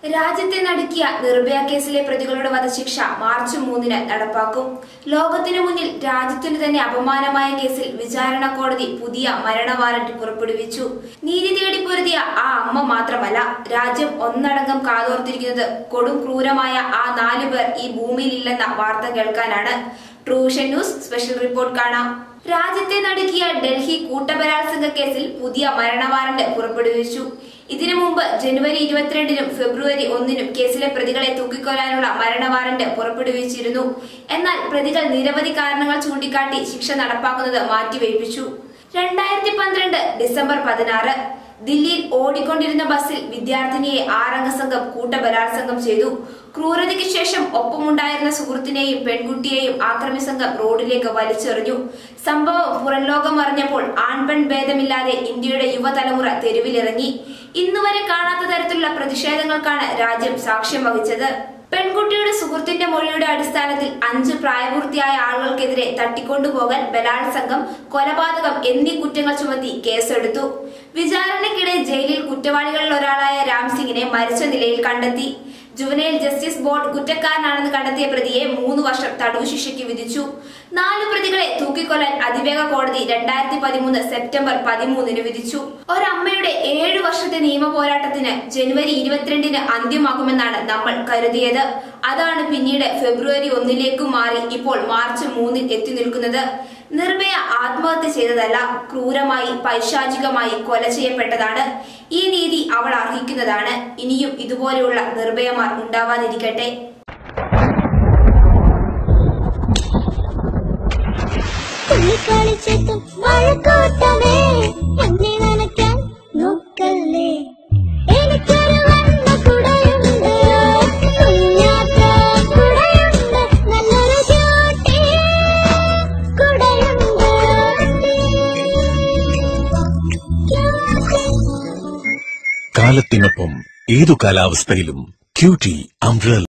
രാജ്യത്തെ നടുക്കിയ നിർഭയ കേസിലെ പ്രതികളുടെ വധശിക്ഷ മാർച്ച് മൂന്നിന് നടപ്പാക്കും ലോകത്തിനു മുന്നിൽ രാജ്യത്തിന് തന്നെ അപമാനമായ കേസിൽ വിചാരണ കോടതി പുതിയ മരണ വാറന്റ് പുറപ്പെടുവിച്ചു നീതി തേടി പൊരുതിയ ആ അമ്മ മാത്രമല്ല രാജ്യം ഒന്നടങ്കം കാതോർത്തിരിക്കുന്നത് കൊടും ക്രൂരമായ ആ നാലു പേർ ഈ ഭൂമിയിലില്ലെന്ന വാർത്ത കേൾക്കാനാണ് ട്രൂഷൻ ന്യൂസ് സ്പെഷ്യൽ റിപ്പോർട്ട് കാണാം രാജ്യത്തെ നടുക്കിയ ഡൽഹി കൂട്ടബലാത്സംഗ കേസിൽ പുതിയ മരണ വാറന്റ് പുറപ്പെടുവിച്ചു ഇതിനു മുമ്പ് ജനുവരി ഇരുപത്തിരണ്ടിനും ഫെബ്രുവരി ഒന്നിനും കേസിലെ പ്രതികളെ തൂക്കിക്കൊല്ലാനുള്ള മരണ വാറന്റ് പുറപ്പെടുവിച്ചിരുന്നു എന്നാൽ പ്രതികൾ നിരവധി കാരണങ്ങൾ ചൂണ്ടിക്കാട്ടി ശിക്ഷ നടപ്പാക്കുന്നത് മാറ്റിവയ്പ്പിച്ചു രണ്ടായിരത്തി പന്ത്രണ്ട് ഡിസംബർ പതിനാറ് ദില്ലിയിൽ ഓടിക്കൊണ്ടിരുന്ന ബസ്സിൽ വിദ്യാർത്ഥിനിയെ ആറംഗ സംഘം കൂട്ടബലാത്സംഗം ചെയ്തു ക്രൂരതയ്ക്ക് ശേഷം ഒപ്പമുണ്ടായിരുന്ന സുഹൃത്തിനെയും പെൺകുട്ടിയെയും ആക്രമി സംഘം റോഡിലേക്ക് വലിച്ചെറിഞ്ഞു സംഭവം പുറംലോകം അറിഞ്ഞപ്പോൾ ആൺപെൺ ഭേദമില്ലാതെ ഇന്ത്യയുടെ യുവതലമുറ തെരുവിലിറങ്ങി ഇന്നുവരെ കാണാത്ത തരത്തിലുള്ള പ്രതിഷേധങ്ങൾക്കാണ് രാജ്യം സാക്ഷ്യം വഹിച്ചത് പെൺകുട്ടിയുടെ സുഹൃത്തിന്റെ മൊഴിയുടെ അടിസ്ഥാനത്തിൽ അഞ്ച് പ്രായപൂർത്തിയായ ആളുകൾക്കെതിരെ തട്ടിക്കൊണ്ടുപോകൽ ബലാത്സംഗം കൊലപാതകം എന്നീ കുറ്റങ്ങൾ ചുമത്തി കേസെടുത്തു വിചാരണയ്ക്കിടെ ജയിലിൽ കുറ്റവാളികളിൽ ഒരാളായ രാംസിംഗിനെ മരിച്ച നിലയിൽ കണ്ടെത്തി ജുവനൈൽ ജസ്റ്റിസ് ബോർഡ് കുറ്റക്കാരനാണെന്ന് കണ്ടെത്തിയ പ്രതിയെ മൂന്ന് വർഷം തടവ് ശിക്ഷയ്ക്ക് വിധിച്ചു നാല് പ്രതികളെ തൂക്കിക്കൊല്ലാൻ അതിവേഗ കോടതി രണ്ടായിരത്തി പതിമൂന്ന് സെപ്റ്റംബർ പതിമൂന്നിന് വിധിച്ചു ഒരമ്മയുടെ ഏഴു വർഷത്തെ നിയമ പോരാട്ടത്തിന് ജനുവരി ഇരുപത്തിരണ്ടിന് അന്ത്യമാകുമെന്നാണ് നമ്മൾ കരുതിയത് അതാണ് പിന്നീട് ഫെബ്രുവരി ഒന്നിലേക്കും മാറി ഇപ്പോൾ മാർച്ച് മൂന്നിൽ എത്തി നിൽക്കുന്നത് നിർഭയ ആത്മഹത്യ ചെയ്തതല്ല ക്രൂരമായി പൈശാചികമായി കൊല ചെയ്യപ്പെട്ടതാണ് ഈ നീതി അവൾ അർഹിക്കുന്നതാണ് ഇനിയും ഇതുപോലെയുള്ള നിർഭയമാർ ഉണ്ടാവാതിരിക്കട്ടെ തുള്ളിക്കളിച്ചെത്തും മഴക്കോട്ടമേ എന്നെ നനയ്ക്കാൻ നോക്കല്ലേ എനിക്കൊരു വണ്ണ കുടയുണ്ട് കുഞ്ഞാത്ത കുടയുണ്ട് നല്ലൊരു ചാട്ടി കുടയുണ്ട് കാലത്തിനൊപ്പം ഏതു കാലാവസ്ഥയിലും ക്യൂട്ടി അംബ്രൽ